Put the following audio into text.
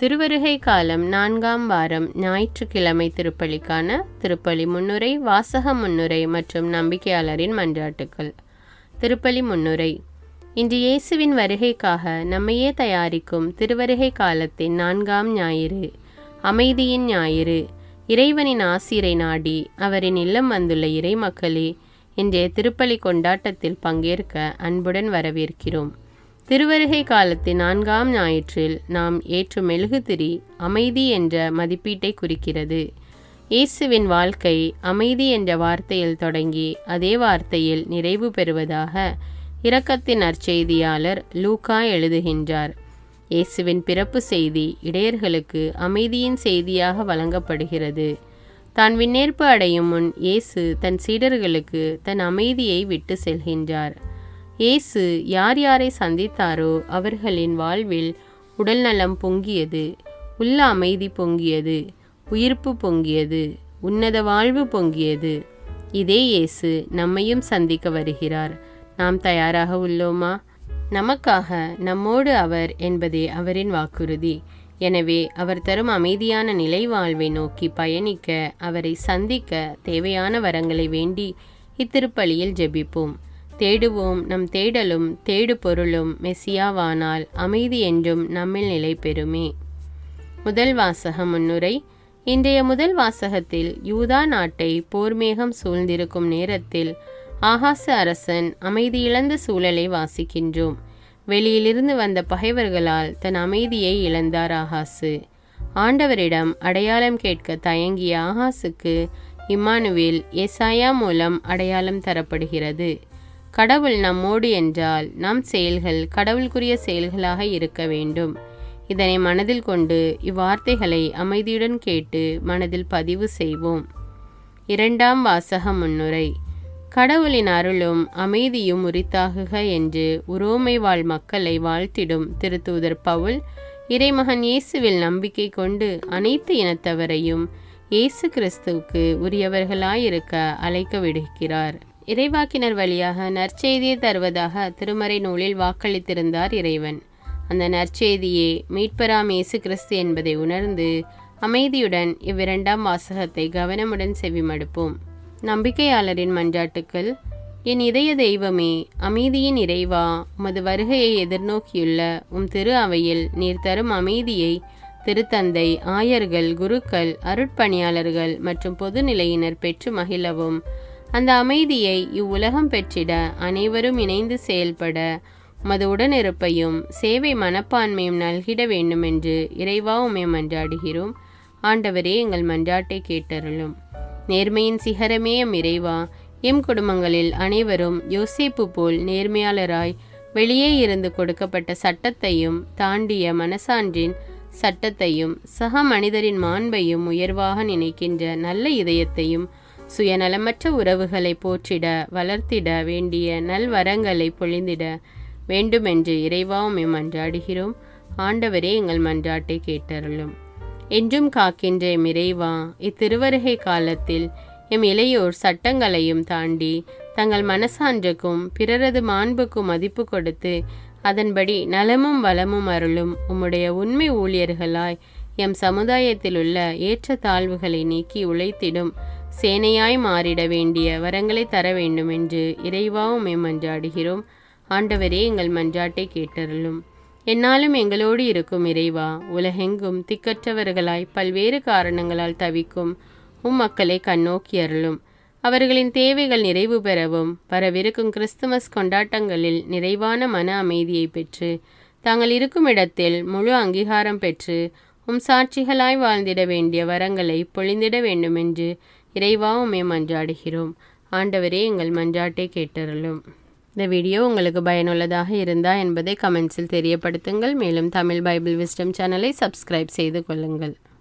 திருவருகை காலம் நான்காம் வாரம் ஞாயிற்றுக்கிழமை திருப்பலிக்கான திருப்பலி முன்னுரை வாசக முன்னுரை மற்றும் நம்பிக்கையாளரின் மன்றாட்டுக்கள் திருப்பலி முன்னுரை இன்று இயேசுவின் வருகைக்காக நம்மையே தயாரிக்கும் திருவருகை காலத்தின் நான்காம் ஞாயிறு அமைதியின் ஞாயிறு இறைவனின் ஆசிரை நாடி அவரின் இல்லம் வந்துள்ள இறை மக்களே இன்றைய திருப்பலி கொண்டாட்டத்தில் பங்கேற்க அன்புடன் வரவேற்கிறோம் திருவருகை காலத்தின் நான்காம் ஞாயிற்றில் நாம் ஏற்றும் மெழுகுதிரி அமைதி என்ற மதிப்பீட்டை குறிக்கிறது இயேசுவின் வாழ்க்கை அமைதி என்ற வார்த்தையில் தொடங்கி அதே வார்த்தையில் நிறைவு பெறுவதாக இரக்கத்தின் நற்செய்தியாளர் லூகா எழுதுகின்றார் இயேசுவின் பிறப்பு செய்தி இடையர்களுக்கு அமைதியின் செய்தியாக வழங்கப்படுகிறது தான் விண்ணேற்பு அடையும் முன் இயேசு தன் சீடர்களுக்கு தன் அமைதியை விட்டு செல்கின்றார் இயேசு யார் யாரை சந்தித்தாரோ அவர்களின் வாழ்வில் உடல் நலம் பொங்கியது உள்ள அமைதி பொங்கியது உயிர்ப்பு பொங்கியது உன்னத வாழ்வு பொங்கியது இதே இயேசு நம்மையும் சந்திக்க வருகிறார் நாம் தயாராக உள்ளோமா நமக்காக நம்மோடு அவர் என்பதே அவரின் வாக்குறுதி எனவே அவர் தரும் அமைதியான நிலை வாழ்வை நோக்கி பயணிக்க அவரை சந்திக்க தேவையான வரங்களை வேண்டி இத்திருப்பலியில் ஜெபிப்போம் தேடுவோம் நம் தேடலும் தேடு பொருளும் மெசியாவானால் அமைதி என்றும் நம்மில் நிலை பெறுமே முதல் வாசக முன்னுரை இன்றைய முதல் வாசகத்தில் யூதா நாட்டை போர்மேகம் சூழ்ந்திருக்கும் நேரத்தில் ஆகாச அரசன் அமைதியிழந்த சூழலை வாசிக்கின்றோம் வெளியிலிருந்து வந்த பகைவர்களால் தன் அமைதியை இழந்தார் ஆகாசு ஆண்டவரிடம் அடையாளம் கேட்க தயங்கிய ஆகாசுக்கு இம்மானுவேல் எசாயா மூலம் அடையாளம் தரப்படுகிறது கடவுள் நம்மோடு என்றால் நம் செயல்கள் கடவுளுக்குரிய செயல்களாக இருக்க வேண்டும் இதனை மனதில் கொண்டு இவ்வார்த்தைகளை அமைதியுடன் கேட்டு மனதில் பதிவு செய்வோம் இரண்டாம் வாசக முன்னுரை கடவுளின் அருளும் அமைதியும் உரித்தாகுக என்று உரோமை வாழ் மக்களை வாழ்த்திடும் திருத்தூதர் பவுல் இறைமகன் இயேசுவில் நம்பிக்கை கொண்டு அனைத்து இனத்தவரையும் இயேசு கிறிஸ்துவுக்கு உரியவர்களாயிருக்க அழைக்க விடுக்கிறார் இறைவாக்கினர் வழியாக நற்செய்தியை தருவதாக திருமறை நூலில் வாக்களித்திருந்தார் இறைவன் அந்த நற்செய்தியே மீட்பராம் இயேசு கிறிஸ்து என்பதை உணர்ந்து அமைதியுடன் இவ்விரண்டாம் வாசகத்தை கவனமுடன் செவிமடுப்போம் நம்பிக்கையாளரின் மன்றாட்டுக்கள் என் இதய தெய்வமே அமைதியின் இறைவா உமது வருகையை எதிர்நோக்கியுள்ள உம் திரு அவையில் நீர் தரும் அமைதியை திருத்தந்தை ஆயர்கள் குருக்கள் அருட்பணியாளர்கள் மற்றும் பொதுநிலையினர் பெற்று மகிழவும் அந்த அமைதியை இவ்வுலகம் பெற்றிட அனைவரும் இணைந்து செயல்பட உமது உடனிருப்பையும் சேவை மனப்பான்மையும் நல்கிட வேண்டுமென்று இறைவா உமை மன்றாடுகிறோம் ஆண்டவரே எங்கள் மன்றாட்டை கேட்டருளும் நேர்மையின் சிகரமே எம் இறைவா எம் குடும்பங்களில் அனைவரும் யோசேப்பு போல் நேர்மையாளராய் வெளியே இருந்து கொடுக்கப்பட்ட சட்டத்தையும் தாண்டிய மனசான்றின் சட்டத்தையும் சக மனிதரின் மாண்பையும் உயர்வாக நினைக்கின்ற நல்ல இதயத்தையும் சுயநலமற்ற உறவுகளை போற்றிட வளர்த்திட வேண்டிய நல்வரங்களை பொழிந்திட வேண்டுமென்று இறைவாவுமே மன்றாடுகிறோம் ஆண்டவரே எங்கள் மன்றாட்டை கேட்டருளும் என்றும் காக்கின்ற எம் இறைவா இத்திருவருகை காலத்தில் எம் இளையோர் சட்டங்களையும் தாண்டி தங்கள் மனசான்றுக்கும் பிறரது மாண்புக்கும் மதிப்பு கொடுத்து அதன்படி நலமும் வளமும் அருளும் உம்முடைய உண்மை ஊழியர்களாய் எம் சமுதாயத்தில் உள்ள ஏற்ற தாழ்வுகளை நீக்கி உழைத்திடும் சேனையாய் மாறிட வேண்டிய வரங்களை தர வேண்டும் என்று இறைவாவும் மன்றாடுகிறோம் ஆண்டவரே எங்கள் மன்றாட்டை கேட்டருளும் என்னாலும் எங்களோடு இருக்கும் இறைவா உலகெங்கும் திக்கற்றவர்களாய் பல்வேறு காரணங்களால் தவிக்கும் உம் மக்களை கண்ணோக்கி அருளும் அவர்களின் தேவைகள் நிறைவு பெறவும் வரவிருக்கும் கிறிஸ்துமஸ் கொண்டாட்டங்களில் நிறைவான மன அமைதியை பெற்று தாங்கள் இருக்கும் இடத்தில் முழு அங்கீகாரம் பெற்று உம் சாட்சிகளாய் வாழ்ந்திட வேண்டிய வரங்களை பொழிந்திட வேண்டுமென்று இறைவா உமே மன்றாடுகிறோம் ஆண்டவரே எங்கள் மன்றாட்டை கேட்டருளும் இந்த வீடியோ உங்களுக்கு பயனுள்ளதாக இருந்தா என்பதை கமெண்ட்ஸில் தெரியப்படுத்துங்கள் மேலும் தமிழ் பைபிள் விஸ்டம் சேனலை சப்ஸ்கிரைப் செய்து கொள்ளுங்கள்